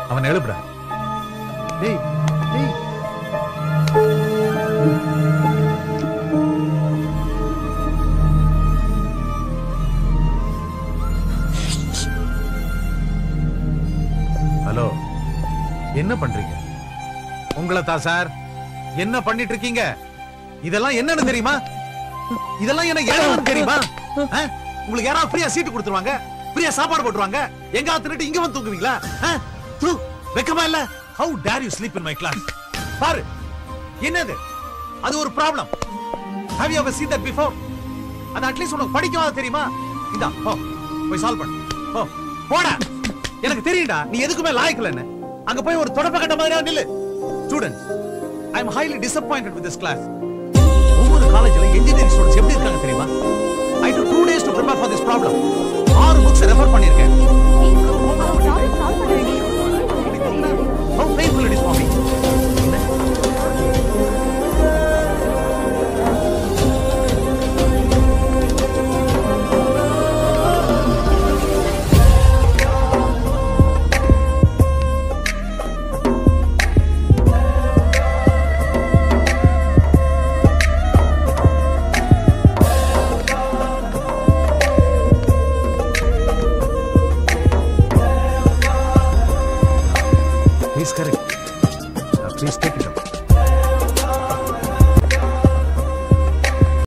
அவன் எழுப்புடா டேய் டேய் ஹலோ என்ன பண்றீங்க உங்களை தான் சார் என்ன பண்ணிட்டு இருக்கீங்க இதெல்லாம் என்னன்னு தெரியுமா இதெல்லாம் என்ன ஏழான்னு தெரியுமா ஆ? உங்களுக்கு யாராவது ஃப்ரீயா சீட்டு கொடுத்துருவாங்க ஃப்ரீயா சாப்பாடு போட்டுருவாங்க எங்க திருட்டு இங்க வந்து தூங்குவீங்களா ஆ? தூ, வெக்கமா இல்ல how dare you sleep in my class பாரு என்னது அது ஒரு problem have you ever seen that before அது அட்லீஸ்ட் உனக்கு படிக்கவாத தெரியுமா இந்தா போ போய் சால்வ் பண்ணு போ போடா எனக்கு தெரியும்டா நீ எதுக்குமே லாயக்கலன்னு அங்க போய் ஒரு தொடப்ப கட்ட மாதிரியா நில்லு students I am highly disappointed with this class ஒவ்வொரு காலேஜ்ல இன்ஜினியரிங் ஸ்டூடெண்ட்ஸ் எப்படி இருக்காங்க தெரியுமா I do two days to prepare for this problem ஆறு புக்ஸ் ரெஃபர் பண்ணிருக்கேன் How painful it is for